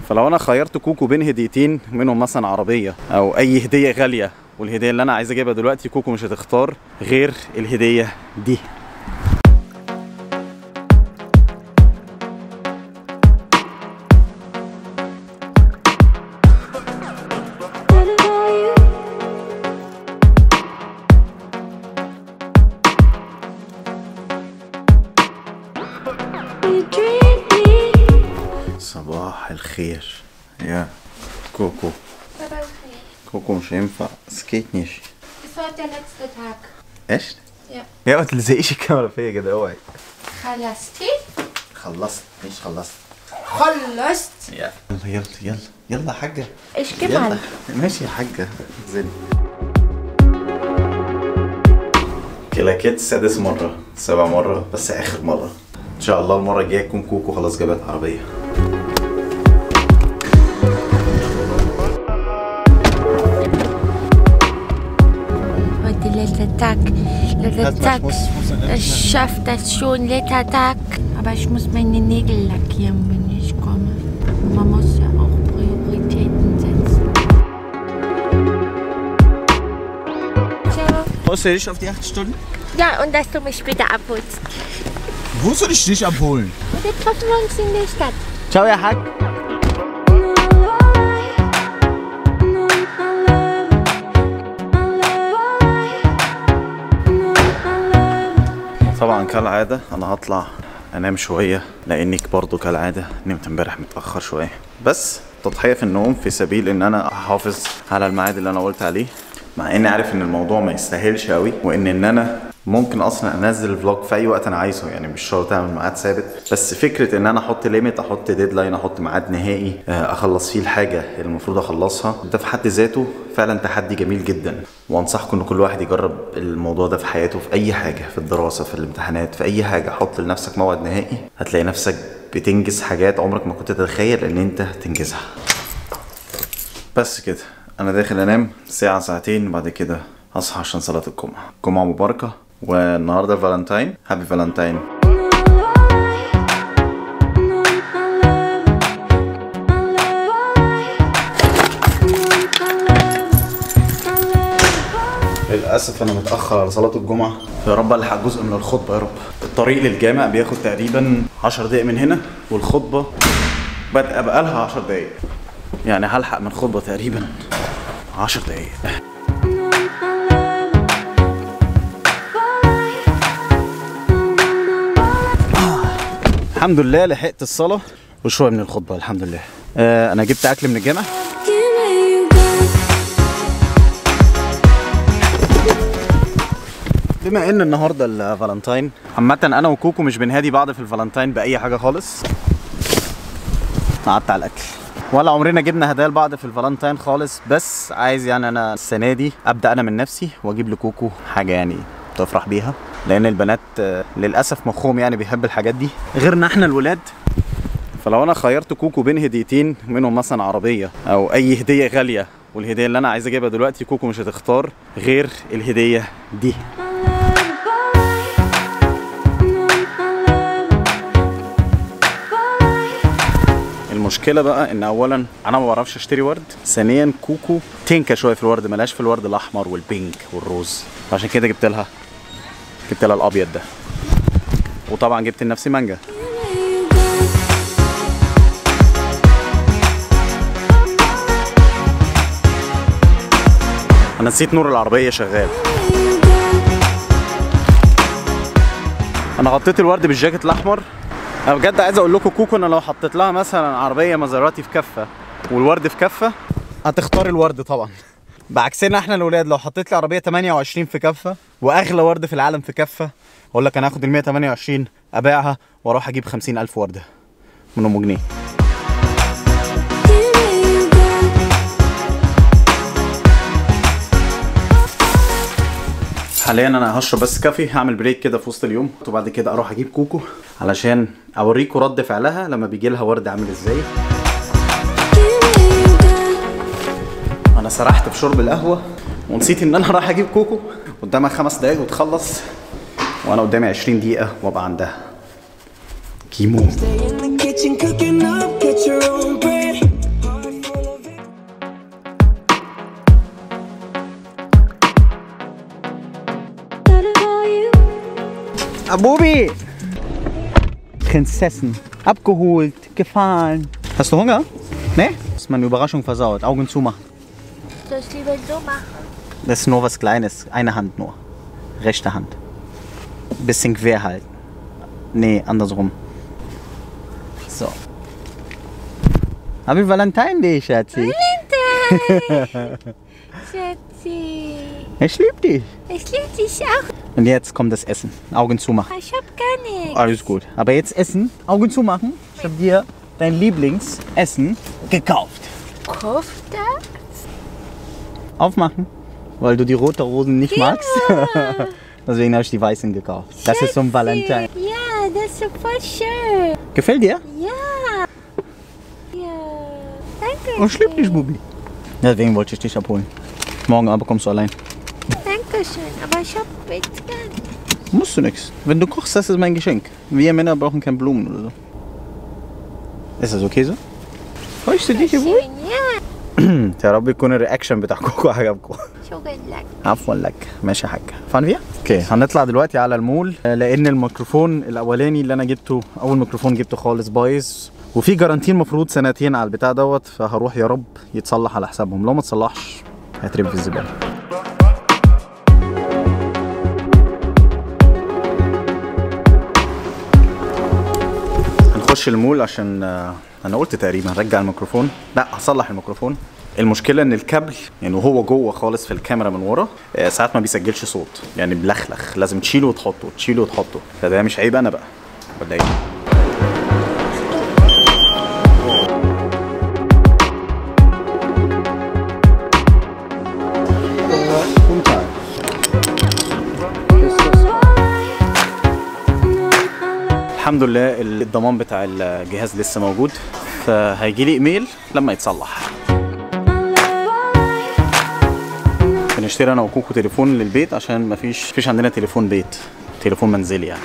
فلو انا خيرت كوكو بين هديتين منهم مثلا عربيه او اي هديه غاليه والهديه اللي انا عايز اجيبها دلوقتي كوكو مش هتختار غير الهديه دي صباح الخير يا كوكو كوكو مش هينفع سكيت نيشي Es war der letzte Tag. ايش؟ يا. يا ما تلزقيش الكاميرا فيا كده اوعي خلصتي؟ خلصت مش خلصت خلصت. يلا يلا يلا يلا يا حاجة Ich geh يلا mal. ماشي يا حاجة انزلي كلاكيت سادس مرة سابع مرة بس آخر مرة إن شاء الله المرة الجاية تكون كوكو خلاص جابت عربية Heute letzter Tag. Letzter Tag. Ich schaff das schon, letzter Tag. Aber ich muss meine Nägel lackieren, wenn ich komme. Man muss ja auch Prioritäten setzen. Ciao. Freust du dich auf die acht Stunden? Ja, und dass du mich später abholst. Wo soll ich dich abholen? Und jetzt treffen wir uns in der Stadt. Ciao يا حاج طبعا كالعادة أنا هطلع أنام شوية لأنك برضو كالعادة نمت امبارح متأخر شوية بس تضحية في النوم في سبيل إن أنا أحافظ على الميعاد اللي أنا قلت عليه مع إني عارف إن الموضوع ما يستاهلش قوي وإن إن أنا ممكن اصلا انزل فلوج في اي وقت انا عايزه يعني مش شرط اعمل ميعاد ثابت بس فكره ان انا احط ليميت احط ديدلاين احط ميعاد نهائي آه، اخلص فيه الحاجه اللي المفروض اخلصها ده في حد ذاته فعلا تحدي جميل جدا وانصحكم ان كل واحد يجرب الموضوع ده في حياته في اي حاجه في الدراسه في الامتحانات في اي حاجه حط لنفسك موعد نهائي هتلاقي نفسك بتنجز حاجات عمرك ما كنت تتخيل ان انت تنجزها بس كده انا داخل انام ساعه ساعتين بعد كده هصحى عشان صلاه الجمعه جمعه مباركه والنهارده فالنتاين هابي فالنتاين للاسف انا متاخر على صلاه الجمعه يا رب الحق جزء من الخطبه يا رب الطريق للجامع بياخد تقريبا 10 دقايق من هنا والخطبه بادئه بقالها 10 دقايق يعني هلحق من الخطبه تقريبا 10 دقايق الحمد لله لحقت الصلاه وشويه من الخطبه الحمد لله آه انا جبت اكل من الجامع بما ان النهارده الفالنتاين عامة انا وكوكو مش بنهادي بعض في الفالنتاين باي حاجة خالص قعدت على الاكل ولا عمرنا جبنا هدايا لبعض في الفالنتاين خالص بس عايز يعني انا السنة دي ابدا انا من نفسي واجيب لكوكو حاجة يعني تفرح بيها لان البنات آه، للاسف مخهم يعني بيحب الحاجات دي غيرنا احنا الولاد فلو انا خيرت كوكو بين هديتين منهم مثلا عربيه او اي هديه غاليه والهديه اللي انا عايز اجيبها دلوقتي كوكو مش هتختار غير الهديه دي المشكله بقى ان اولا انا ما بعرفش اشتري ورد ثانيا كوكو تنكه شويه في الورد ملاش في الورد الاحمر والبينك والروز عشان كده جبت لها جبت لها الابيض ده وطبعا جبت لنفسي مانجا انا نسيت نور العربيه شغال انا غطيت الورد بالجاكيت الاحمر انا بجد عايز اقول لكم كوكو انا لو حطيت لها مثلا عربيه مازراتي في كفه والورد في كفه هتختار الورد طبعا بعكسنا احنا الاولاد لو حطيت لي عربيه 28 في كفه واغلى ورد في العالم في كفه اقول لك انا هاخد ال 128 ابيعها واروح اجيب 50000 ورده من ام جنيه حاليا انا هشرب بس كافي هعمل بريك كده في وسط اليوم وبعد كده اروح اجيب كوكو علشان اوريكم رد فعلها لما بيجي لها ورد عامل ازاي انا سرحت في شرب القهوه ونسيت ان انا رايح اجيب كوكو قدامها خمس دقايق وتخلص وانا قدامي 20 دقيقه وابقى عندها كيمو Stay in the kitchen cooking up, get your own bread. Abubi! Prinzessin. Abgeholt, gefahren. Hast du Hunger? Nee? Das ist meine Überraschung versaut. Augen zumachen. Soll ich lieber so machen? Das ist nur was Kleines. Eine Hand nur. Rechte Hand. Bisschen quer halten. Nee, andersrum. So. Happy Valentine Day, Schatzi. Schatzi. Ich lieb dich. Ich liebe dich auch. Und jetzt kommt das Essen. Augen zumachen. Ich hab gar nichts. Alles gut. Aber jetzt essen. Augen zumachen. Ich habe dir dein Lieblingsessen gekauft. Kofta? Aufmachen. Weil du die roten Rosen nicht magst. Deswegen habe ich die weißen gekauft. Das ist zum Valentine. Ja, das ist so voll schön. Gefällt dir? Ja. Ja. Danke. Oh, schlimm dich, Bubi. Deswegen wollte ich dich abholen. Morgen aber kommst du allein. Dankeschön. Aber ich hab jetzt gar nichts. Musst du nichts. Wenn du kochst, das ist mein Geschenk. Wir Männer brauchen keine Blumen oder so. Ist das okay so? Freust du dich, Bubi? Schön, ja. يا رب يكون الرياكشن بتاعكم عجبكم شكرا لك. عفوا لك ماشي يا حاج فان فيها اوكي هنطلع دلوقتي على المول آه، لان الميكروفون الاولاني اللي انا جبته اول ميكروفون جبته خالص بايظ وفي جارانتين المفروض سنتين على البتاع دوت فهروح يا رب يتصلح على حسابهم لو ما اتصلحش هيترمي في الزباله هنخش المول عشان آه، انا قلت تقريبا هرجع الميكروفون لا هصلح الميكروفون المشكله ان الكابل يعني وهو جوه خالص في الكاميرا من ورا آه، ساعات ما بيسجلش صوت يعني بلخلخ لازم تشيله وتحطه تشيله وتحطه فده مش عيب انا بقى ولا ايه الحمد لله الضمان بتاع الجهاز لسه موجود فهيجي لي ايميل لما يتصلح بنشتري انا وكوكو تليفون للبيت عشان مفيش مفيش عندنا تليفون بيت تليفون منزلي يعني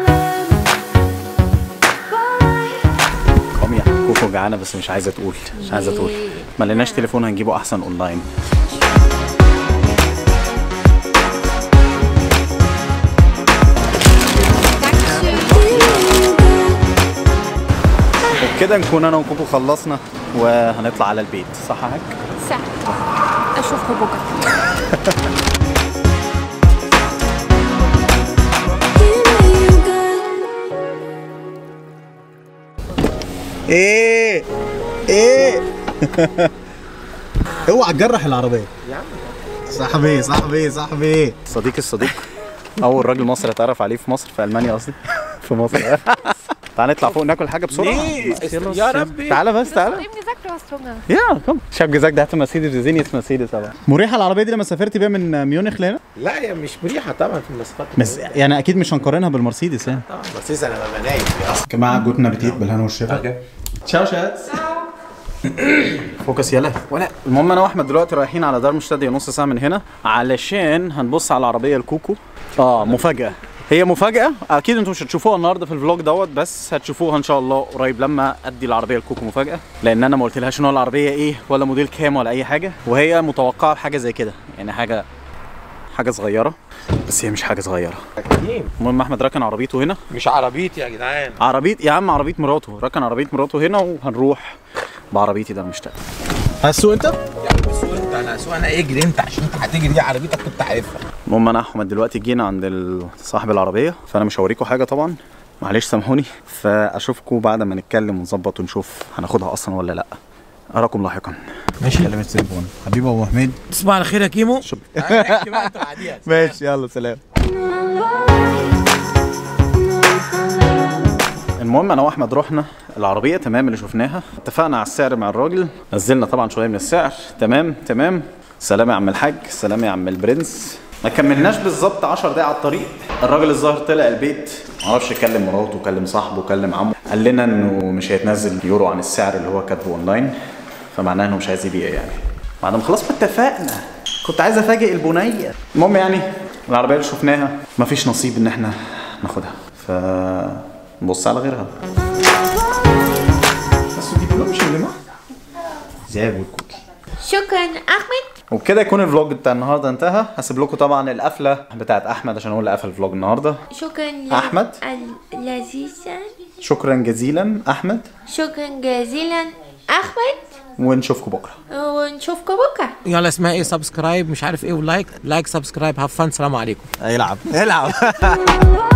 قوم يا كوكو جعانه بس مش عايزه تقول مش عايزه تقول ما لقيناش تليفون هنجيبه احسن اونلاين وبكده نكون انا وكوكو خلصنا وهنطلع على البيت صح يا حاج صح. اشوفكم بكره. ايه ايه اوعى تجرح العربيه يا عم صاحبي صاحبي صاحبي صديق الصديق اول راجل مصري اتعرف عليه في مصر في المانيا قصدي في مصر تعال نطلع فوق ناكل حاجه بسرعه يا ربي تعالى بس تعالى eben gesagt, du hast Hunger. يا كم شاب جزاك ده مرسيدس زينيس مرسيدس طبعا مريحه العربيه دي لما سافرت بيها من ميونخ لهنا لا هي مش مريحه طبعا في المواصفات بس يعني اكيد مش هنقارنها بالمرسيدس يعني طبعا بس انا ببقى نايم جماعه جوتنا بتيت بالهنا والشفا تشاو شات فوكس يلا ولا المهم انا واحمد دلوقتي رايحين على دار مشتدي نص ساعه من هنا علشان هنبص على العربيه الكوكو اه مفاجاه هي مفاجأة أكيد أنتم مش هتشوفوها النهاردة في الفلوج دوت بس هتشوفوها إن شاء الله قريب لما أدي العربية الكوكو مفاجأة لأن أنا ما قلتلهاش نوع العربية إيه ولا موديل كام ولا أي حاجة وهي متوقعة بحاجة زي كده يعني حاجة حاجة صغيرة بس هي مش حاجة صغيرة المهم أحمد ركن عربيته هنا مش عربيتي يا جدعان عربية يا عم عربية مراته ركن عربية مراته هنا وهنروح بعربيتي ده المشتاق هتسوق انت؟ سوق انت انا سوق انا اجري انت عشان انت هتجري دي عربيتك كنت عارفها المهم انا احمد دلوقتي جينا عند ال- صاحب العربية فانا مش هوريكم حاجة طبعا معلش سامحوني فاشوفكم بعد ما نتكلم ونظبط ونشوف هناخدها اصلا ولا لا اراكم لاحقا ماشي كلم التليفون حبيبي ابو حميد تصبح على خير يا كيمو احكي بقى انت بعديها ماشي يلا سلام المهم انا واحمد رحنا العربيه تمام اللي شفناها اتفقنا على السعر مع الراجل نزلنا طبعا شويه من السعر تمام تمام سلام يا عم الحاج سلام يا عم البرنس ما كملناش بالظبط 10 دقايق على الطريق الراجل الظاهر طلع البيت معرفش كلم مراته كلم صاحبه كلم عمه قال لنا انه مش هيتنزل يورو عن السعر اللي هو كاتبه اونلاين فمعناه انه مش عايز يبيع يعني بعد ما خلاص ما اتفقنا كنت عايز افاجئ البنيه المهم يعني العربيه اللي شفناها مفيش نصيب ان احنا ناخدها ف نبص على غيرها بس دي كلها مش اللي زي الكوكي شكرا أحمد. وبكده يكون الفلوج بتاع النهارده انتهى هسيب لكم طبعا القفله بتاعت احمد عشان هو اللي قفل الفلوج النهارده شكرا ل- أحمد؟ لذيذا شكرا جزيلا احمد شكرا جزيلا احمد ونشوفكم بكره ونشوفكم بكره يلا اسمها ايه سبسكرايب مش عارف ايه ولايك لايك سبسكرايب هاف فان سلام عليكم العب العب